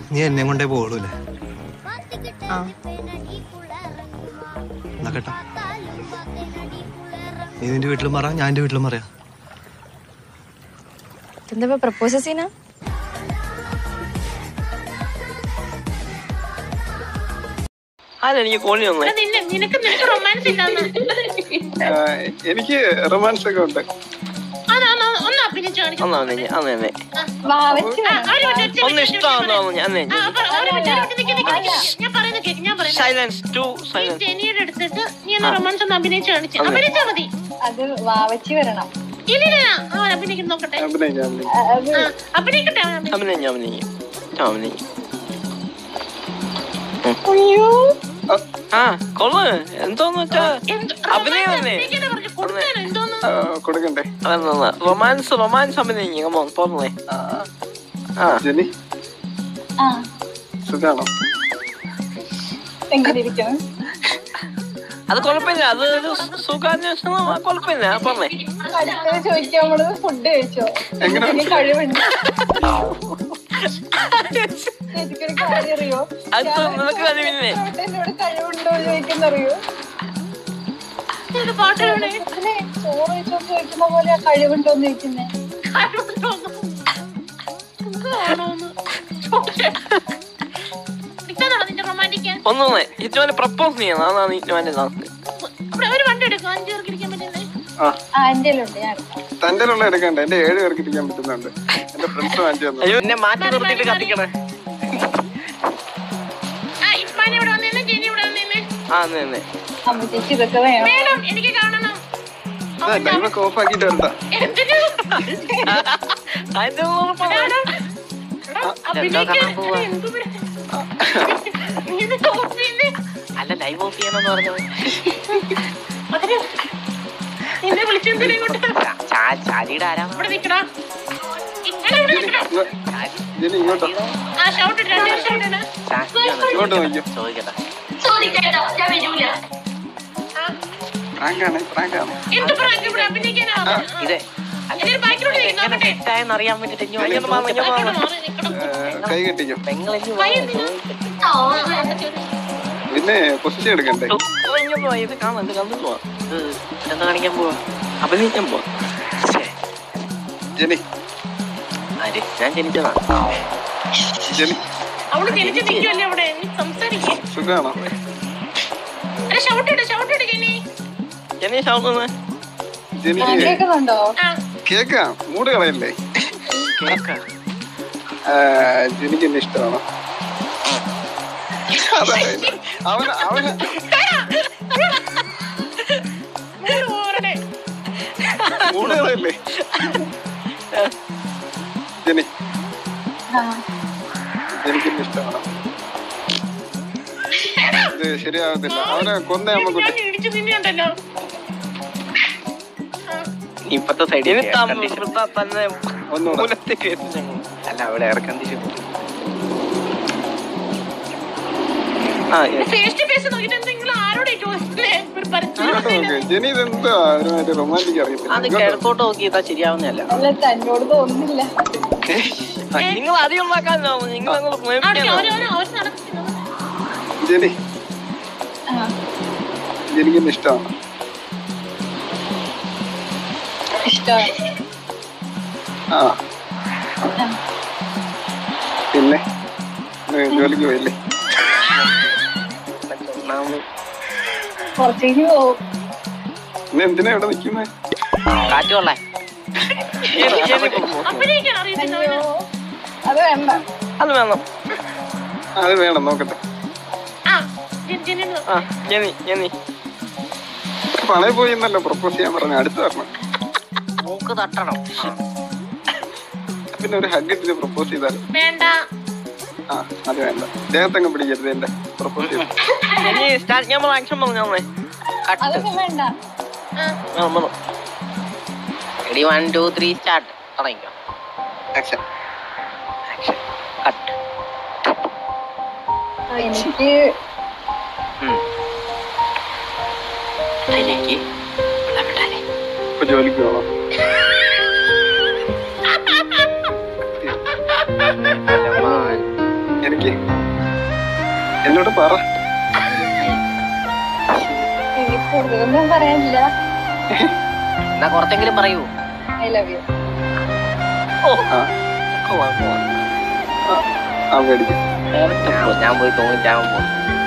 നീ എന്നെ കൊണ്ടേ പോളൂല്ലേ ആ എന്നാ കേട്ടോ നീ നിന്റെ വീട്ടിലും പറയാം ഞാൻ എന്റെ വീട്ടിലും പറയാം എന്താ പ്രപ്പോസ് സീനാ ആരെനിക്ക് കോളി വന്നേ നിന്നെ നിനക്ക് നിനക്ക് റൊമാൻസ് ഇല്ലാന്ന് ആ, എനിക്ക് റൊമാൻസ് ഒക്കെ ഉണ്ട് അതാണോ ഒന്ന് അഭിനയിച്ചു കാണിച്ചു അന്നാ വന്നേ അന്ന് തന്നെ വാവച്ച് ആ, ഒരു മിനിറ്റ്, ഒറ്റ ഒന്ന് മിനിറ്റ്, ഇഷ്ടമാണെന്ന് ഒറ്റ തോന്നുന്നു ഞാൻ മിനിറ്റ്. ആ, അപ്പൊ ഒരു മിനിറ്റ്, ഒരു മിനിറ്റ്, നിക്ക്, നിക്ക്, നിക്ക്. ഞാൻ പറയുന്നത് കേക്ക് ഞാൻ പറയുന്നത് സൈലൻസ് ടു ഈ സൈലൻസ് ജെനിയുടെ അടുത്തിട്ട് നീ ഒന്ന് റൊമാൻസ് ഒന്ന് അഭിനയിച്ചു കാണിച്ചു അഭിനയിച്ചാ മതി അത് വാവച്ചി വരണം ഇല്ലില്ല അവൻ അഭിനയിക്കുന്നു നോക്കട്ടെ അഭിനയിക്കാം അഭിനയിക്കാം അത് ആ, അഭിനയിക്കട്ടെ അവൻ അഭിനയിക്കട്ടെ. അഭിനയിക്കും അഭിനയിക്കും ഞാൻ അഭിനയിക്കും ആ കൊള്ളു എന്തോന്ന് വെച്ചാ എന്ത് അഭിനയം romance അല്ലേ? അഭിനയിക്കാനാ പറഞ്ഞത്? കൊടുക്കാനോ? എന്തോന്ന്? ആ, കൊടുക്കണ്ടേ റൊമാൻസ് റൊമാൻസ് അഭിനയിക്കും കമോൺ പോന്നേ ആ ജെനി ആ സുഖാണോ എങ്ങനെ ഇരിക്കണം അത് കുഴപ്പമില്ല അത് ഒരു സുഖാന്വേഷണം ആ, കുഴപ്പമില്ല പറഞ്ഞേ അടുത്തത് ചോദിക്കാൻ നമ്മളത് ഫുഡ് കഴിച്ചോ എങ്ങനെ? എനിക്ക് കഴിവുണ്ട് ചേച്ചിക്കൊരു കാര്യം അറിയോ അത് നിനക്ക് കഴിവില്ലേ എന്നോട് കഴിവുണ്ടോ ചോദിക്കുന്നറിയോ ഇത് പാട്ട് എവിടെ? ഇതിനെ ചോറ് വെച്ചോണ്ട് ചോദിക്കുന്ന പോലെ കഴിവുണ്ടോ എന്ന് ചോദിക്കുന്നേ ആരോടുണ്ടോന്ന്? സുഖമാണോന്ന്? ഇതാണോ നിന്റെ റൊമാൻറ്റിക്കാൻ ഒന്നൊന്നേ ഇറ്റുവാനെ പ്രപ്പോസ് ചെയ്യണം അതാണ് ഇറ്റുവാന്റെ താമസം അവിടെ ഒരു വണ്ടി എടുക്കും അഞ്ചു പേർക്ക് ഇരിക്കാൻ പറ്റുന്നേ ആ ആ എന്റെ ഉണ്ട് ഞാൻ എടുക്കാം. തന്റെ ഉള്ള എടുക്കണ്ട എന്റെ ഏഴ് പേർക്ക് ഇരിക്കാൻ പറ്റുന്നുണ്ട് എന്റെ ഫ്രണ്ട്സ് വാങ്ങിച്ചു തന്നു അയ്യോ എന്നെ മാറ്റി നിർത്തിയിട്ട് കത്തിക്കണേ ആ ഇസ്മാൻ ഇവിടെ വന്നേനെ ജെനി ഇവിടെ വന്നേനെ ആ അന്ന് തന്നെ അമ്മ ചേച്ചി ഇതൊക്കെ വേണം വേണം എനിക്ക് കാണണം ലൈവൊക്കെ ഓഫ് ആക്കിട്ട് വരണ്ട എന്തിനു അതിന്റെ ഉറപ്പാണ്. അഭിനയിക്കാൻ എന്തു വേ- നീ ഇത് ഓഫ് ചെയ്യുന്നേ അല്ല ലൈവ് ഓഫ് ചെയ്യണമെന്ന് പറഞ്ഞത് അതിന് നിന്നെ വിളിച്ചെന്തിനെ ഇങ്ങോട്ട് ചാലിയുടെ ആരാണ് ഇവിടെ നിക്കടാ ഇങ്ങനെ ഇവിടെ നിക്കടാ ജെനി ഇങ്ങോട്ടോ ആ ഷൗട്ട് ഇട്ട് രണ്ട് ഷൗട്ട് ഇട് ഇങ്ങോട്ട് നോക്കിയോ ചോദിക്കട്ടെ ആ, പ്രാങ്കാണ് പ്രാങ്കാണ് എന്ത് പ്രാങ്ക് ഇവിടെ അഭിനയിക്കാനാ ഇത് ഇതിന് ബാക്കിലോട്ട് തിരി, നോക്കട്ടെ തെറ്റായെന്ന് അറിയാൻ വേണ്ടിട്ട് ഇനി ഇങ്ങോട്ട് മാറ്, ഇങ്ങോട്ട് മാറ്. മാറി നിക്കണം കൈ കെട്ടിക്കോ പെങ്ങളിഞ്ഞ് കൈ എന്തിനാ? ആ, ആ, പിന്നെ പൊസിഷൻ എടുക്കണ്ടേ ഇങ്ങോട്ട് പോവാ ഇത് കാണാം ഇത് കണ്ടിട്ട് പോവാ ഇത് എന്താ കാണിക്കാൻ പോവാ അഭിനയിക്കാൻ പോവാ ശ്ശേ, ജെനി ആര്? ഞാൻ ജനിച്ചതാ ജെനി അവള് ജനിച്ച് നിൽക്കുമല്ലേ അവിടെ നീ സംസാരിക്കേ സുഖാണോ അല്ല ഷൗട്ട് ഇട് ഷൗട്ട് ഇട് ജെനി ജനി ഷൗന്ന് ജെനി ഞാൻ കേൾക്കുന്നുണ്ടോ ആ കേക്കാം മൂട് കളയല്ലേ ആ, ജെനിക്ക് എന്നെ ഇഷ്ടമാണോ അതായത് അവന് അവന് മൂട് പോരടെ മൂട് കളയല്ലേ ജെനി ആ എനിക്ക് എന്നെ ഇഷ്ടമാണോ ഇത് ശരിയാകത്തില്ല അവനെ കൊന്ന ഞാൻ അമ്മക്കുട്ടി ഇടിച്ചു നിന്നുണ്ടല്ലോ ഇപ്പത്തെ സൈഡിൽ തന്നെ ഒന്നുകൂടെ മൂലത്തിൽ കയറ്റി ഞങ്ങൾ. അല്ല അവിടെ എയർ കണ്ടീഷൻ ആ yes. ഫേസ് ടു ഫേസ് നോക്കിട്ട് എന്തെങ്കിലും ആരോടെ ചോദിച്ചേ ഒരു ഇങ്ങോട്ട് നോക്ക് പരിചയം ജെനി ഇതെന്താ ഒരുമാതിരി റൊമാൻറ്റിക് അറിയത്തില്ല അത് ഇങ്ങോട്ട് കിഴക്കോട്ട് നോക്കിയതാ ശരിയാവുന്നതല്ല അല്ല തന്നോട് തോന്നുന്നില്ല നിങ്ങൾ അധികം ഉണ്ടാക്കാനോ നിങ്ങൾ അങ്ങോട്ട് അവിടെ പ്രേമിക്കാനോ ഓരോരോ അവർ നടക്കുന്നത് ജെനി ആ ജെനിക്ക് എന്നെ ഇഷ്ടമാണ് ഇഷ്ടമാണ് ആ പിന്നെ ഇന്ന് ജോലിക്ക് പോയില്ലേ പുറത്തേക്ക് പോവും ഇന്ന് എന്തിനാ ഇവിടെ നിൽക്കുന്നേ കാറ്റ് കൊള്ളാൻ അഭിനയിക്കാൻ അറിയത്തില്ല അവന്. അയ്യോ അത് വേണ്ട അത് വേണം അത് വേണം നോക്കട്ടെ ആ ജെനി- ജെനിയുടെ ആ ജനി ജനി പണയ പോയി എന്നല്ലോ പ്രപ്പോസ് ചെയ്യാൻ പറഞ്ഞു അടുത്ത് വരണം മൂക്ക് തട്ടണം പിന്നെ ഒരു ഹഗ് ഇട്ടിട്ട് പ്രപ്പോസ് ചെയ്താലും വേണ്ട ആ അത് വേണ്ട ദേഹത്തങ്ങ് പിടിക്കരുത് എന്റെ പ്രപ്പോസ് ചെയ്തു ജനി സ്റ്റാർട്ട് ഞാൻ ആക്ഷൻ പറഞ്ഞു ഞാൻ കട്ട് അതൊന്നും വേണ്ട ആ, ready one two three start തുടങ്ങിക്കോ ആക്ഷൻ കട്ട് എനിക്ക് അതിലേക്ക് ഇപ്പൊ ജോലിക്ക് പോകണം എനിക്ക് എന്നോട് പറ എനിക്ക് കൂടുതലൊന്നും പറയാനില്ല എന്നാ കുറച്ചെങ്കിലും പറയൂ ഐ ലവ് യു ആ ആ മേടിക്കും ഞാൻ പോയി തോന്നിച്ചാൻ പോകും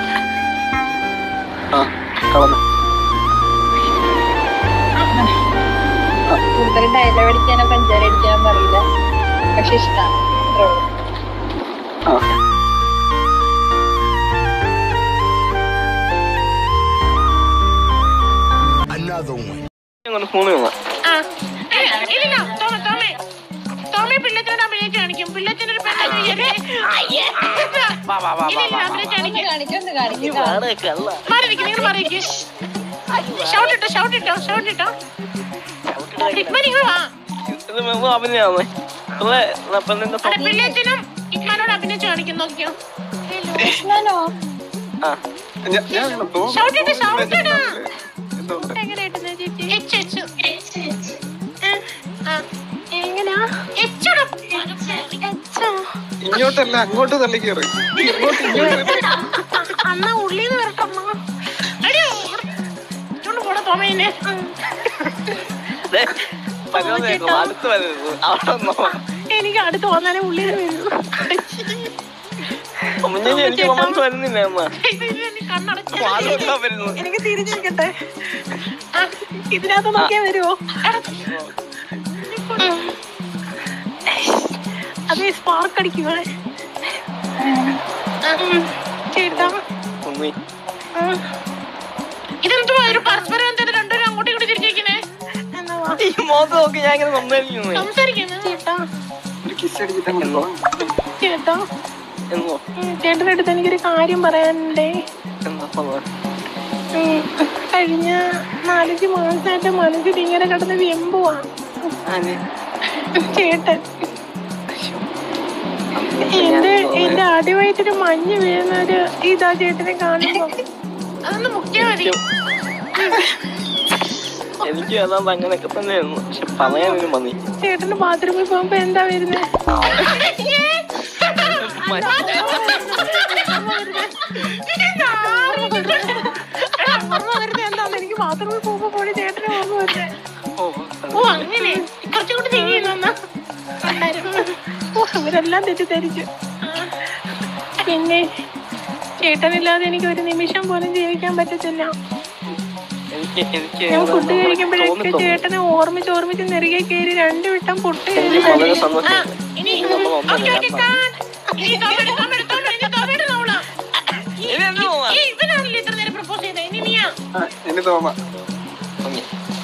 ആ കളഞ്ഞു കൂടുതൽ ഡയലോഗ് അടിക്കാനോ പഞ്ചാര അടിക്കാനോ അറിയില്ല പക്ഷെ ഇഷ്ടമാണ് അത്രേ ഉള്ളൂ ആ അങ്ങനെ ഫോൺ വന്നാ ആ. ഏ, ഇല്ലില്ല, തോമ, തോമേ. തോമേ പിള്ളച്ചനോട് അഭിനയിച്ച് കാണിക്കും. പിള്ളച്ചനൊരു പെണ്ണെന്ന് വിചാരിച്ച് വാ, വാ, വാ, വാ, ഇല്ലില്ല, വാ, വാ. അഭിനയിച്ച് ഒന്ന് കാണിക്കും. കാണിക്കും ഒന്ന് കാണിക്കും വേറെ കള്ള മാറി നിൽക്ക്, നിങ്ങൾ മാറി നിൽക്ക്. ഷൗട്ട് ഇട്ടോ ഷൗട്ട് ഇട്ടോ ഷൗട്ട് ഇട്ടോ ഇക്മാൻ ഇങ്ങ് വാ ഇത് വെറും അഭിനയാണേ അതെ പെണ്ണിന്റെ അല്ല സ്വപ്നം പിള്ളച്ചനും ഇക്മാനോട് അഭിനയിച്ച് കാണിക്കും നോക്കിയോ ഞാനോ ആ ഞാൻ ഞാൻ അങ്ങനെ തോന്നുന്നു. Shout ഇട്, shout ഇട്. എന്തുകൊണ്ട് എങ്ങനെ ഇടുന്നെ ചേച്ചി? H, H. ഏ, ആ. എങ്ങനാ? എച്ചിടും. എച്ചോ? ഇങ്ങോട്ടല്ല അങ്ങോട്ട് തള്ളി കയറി ഇങ്ങോട്ട് ഇങ്ങോട്ട് അന്നാ ഉള്ളീന്ന് വരട്ടമ്മ അടിയോ ഇട്ടോണ്ട് പോടാ തോമേനെ ദേ, പകർന്ന് കേൾക്കും. അടുത്ത് വരരുത് അവിടെ വന്നോ എനിക്ക് അടുത്ത് വന്നാലേ ഉള്ളിന്ന് വരൂ മുന്നേ എനിക്ക് റൊമാൻസ് വരുന്നില്ല എന്നാ കണ്ണടച്ചു ആളുകളാ വരുന്നത് എനിക്ക് തിരിഞ്ഞിരിക്കട്ടെ ആ, ഇതിനകത്ത് നോക്കിയാ വരുമോ അതേ സ്പാർക്ക് അടിക്കുവേ ചേട്ടാ ഉമ്മി. ഇതെന്തുവാ ഒരു പരസ്പരം എന്തിനാ രണ്ടുപേരും അങ്ങോട്ടും ഇങ്ങോട്ടും തിരിച്ചിരിക്കുന്നേ എന്നാ വാ. ഈ മുഖത്ത് നോക്കി ഞാൻ ഇങ്ങനെ സംസാരിക്കുന്നു സംസാരിക്കുന്നു ചേട്ടാ ഒരു കിസ് അടിച്ചിട്ട് അങ്ങോട്ട് എന്നോ പോകാം. ചേട്ടാ എന്നോ ഉം, ചേട്ടൻ്റെ അടുത്ത് എനിക്കൊരു കാര്യം പറയാനുണ്ടേ എന്താ പറഞ്ഞത്? ഉം, കഴിഞ്ഞ നാലഞ്ച് മാസമായിട്ട് മനസ്സിൽ ഇങ്ങനെ കിടന്ന് വെമ്പുവാ ആര്? ചേട്ടൻ അപ്പൊ ഞാൻ എന്റെ എന്തോ എന്റെ ആദ്യമായിട്ടൊരു മഞ്ഞ് വീഴുന്ന ഒരു ഇതാ ചേട്ടനെ കാണുമ്പോ അതൊന്ന് മുക്കിയാ മതി എനിക്ക് അതാണ്ട് അങ്ങനെയൊക്കെ തന്നെയായിരുന്നു പക്ഷെ പറയാനൊരു മതി ചേട്ടന് ബാത്റൂമിൽ പോകുമ്പോ എന്താ വരുന്നത് എന്താന്ന് എനിക്ക് ബാത്റൂമിൽ പോകുമ്പോ പോലെ ചേട്ടനെ ഓർമ്മ വരുന്നത് ഓ ഓ അങ്ങനെ കുറച്ചുകൂടി തിരികെ നിന്നാ ഓ ഇവരെല്ലാം തെറ്റിദ്ധരിച്ചു പിന്നെ ചേട്ടനില്ലാതെ എനിക്ക് ഒരു നിമിഷം പോലും ജീവിക്കാൻ പറ്റത്തില്ല എനിക്ക് എനിക്ക് ഞാൻ ഫുഡ് നമ്മളെ കഴിക്കുമ്പോഴൊക്കെ തോന്നിത്തോന്നും. ചേട്ടനെ ഓർമ്മിച്ച് ഓർമ്മിച്ച് നെറുകെ കയറി രണ്ടു വിട്ടം പൊട്ട് എനിക്ക് വളരെ സന്തോഷം ഇനി നമ്മൾ ഒന്നല്ല, ഓക്കേ, ഓക്കേ, രണ്ടാണ്. കാൺ. ഇനി തോമയുടെ, തോമയുടെ, തോമയുടെ, ഇനി തോമയുടെ റോളാ. ഈ- ഇതെന്ത് റോളാ? ഈ ഇവനാണല്ലേ ഇത്ര നേരം പ്രപ്പോസ് ചെയ്തത് ഇനി നീയാ ആ, ഇനി തോമ ഉമ്മി.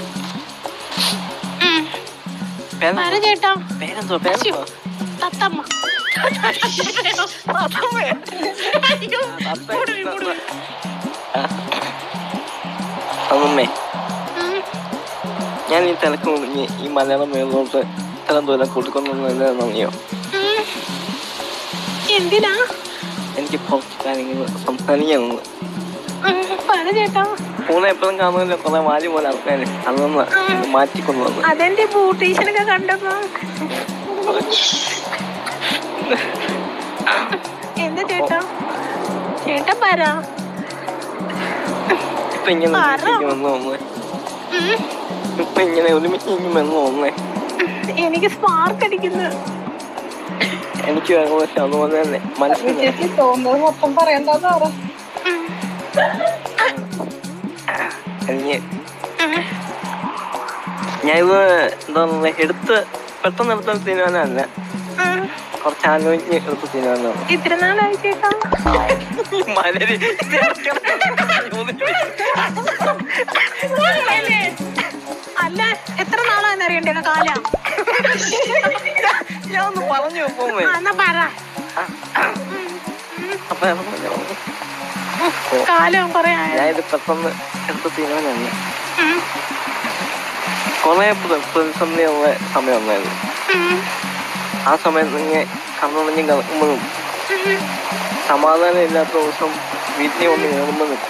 ഉം. പേരെന്തുവാ? പറ ചേട്ടാ പേരെന്തുവാ പേരെന്തുവാ തത്തമ്മ തത്തമ്മേ? അയ്യോ, മൂട് വീ, മൂട് വീ. അമ്മമ്മേ ഉം. ഞാൻ ഈ തിരക്ക് മുറിഞ്ഞ് ഈ മലയാളം മേലോട്ട് ഇത്രയും ദൂരം കൂട്ടിക്കൊണ്ടുവന്നത് നന്ദിയോ ഉം. എന്തിനാ എനിക്ക് കുറച്ച് കാര്യങ്ങൾ സംസാരിക്കാനുണ്ട് ഉം, പറ ചേട്ടാ ഫോൺ എപ്പോഴും കാണുമല്ലോ കുറെ മാലി പോലെ ആൾക്കാര് അതൊന്ന് മാറ്റിക്കൊണ്ടുവന്നു അതെന്റെ ബ്യൂട്ടീഷ്യനൊക്കെ കണ്ടപ്പോ എന്താ ചേട്ടാ ചേട്ടാ പറ ഇപ്പൊ ഇങ്ങനെ പറ. ഒരുമിച്ചിരിക്കുമെന്ന് തോന്നുന്നേ ഉം. ഇപ്പൊ ഇങ്ങനെ ഒരുമിച്ചിരിക്കുമെന്ന് തോന്നുന്നേ എനിക്ക് സ്പാർക്ക് അടിക്കുന്നു എനിക്ക് ഏകദേശം അതുപോലെ തന്നെ മനസ്സിൽ ചേച്ചി തോന്നുന്നത് മൊത്തം പറയണ്ടെന്ന് പറ ഉം. എനിക്ക് ഉം. ഞാൻ ഇത് എന്താ പറയുക എടുത്ത് പെട്ടെന്ന് എടുത്ത തീരുമാനമല്ല ഉം. കുറച്ച് ആലോചിച്ച് എടുത്ത തീരുമാനമാണ് ഇത്ര നാളായി ചേട്ടാ മലരി അല്ല എത്ര നാളാന്ന് അറിയണ്ടേ കാല ഞാൻ ഒന്ന് പറഞ്ഞു പോകുന്നേ ആ, എന്നാ പറ അപ്പൊ ഞാൻ പറഞ്ഞു. കാലം കൊറേ ആയ ഞാൻ ഇത് പെട്ടെന്ന് എടുത്ത തീരുമാനമല്ല കുറെ പ്രതിസന്ധിയുള്ള സമയം ഉണ്ടായിരുന്നു ആ സമയത്ത് ഇങ്ങനെ കണ്ണുടഞ്ഞ് കിടക്കുമ്പോഴും സമാധാനം ഇല്ലാത്ത ദിവസം വീട്ടിൽ വന്ന് കയറുമ്പോഴും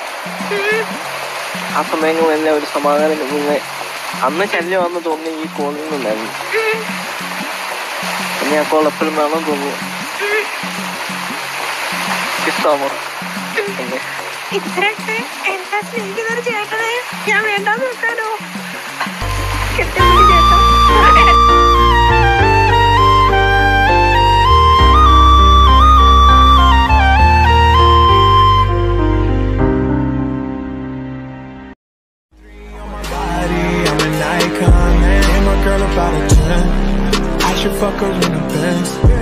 ആ സമയങ്ങളെല്ലാം ഒരു സമാധാനം ഇങ്ങനെ അന്ന് ശല്യമാണെന്ന് തോന്നി ഈ കോളിൽ നിന്നുണ്ടായിരുന്നു പിന്നെ ആ കോൾ എപ്പോഴും വേണം തോന്നുന്നു എനിക്കിഷ്ടമാമോ എന്നെ ഇത്രയൊക്കെ എന്താ സ്നേഹിക്കുന്ന ഒരു ചേട്ടനെ ഞാൻ വേണ്ടാന്ന് വെക്കാനോ കെട്ടിപ്പിടി ചേട്ടാ body, I'm an icon, man. And my girl about a 10. I should fuck her in the Benz.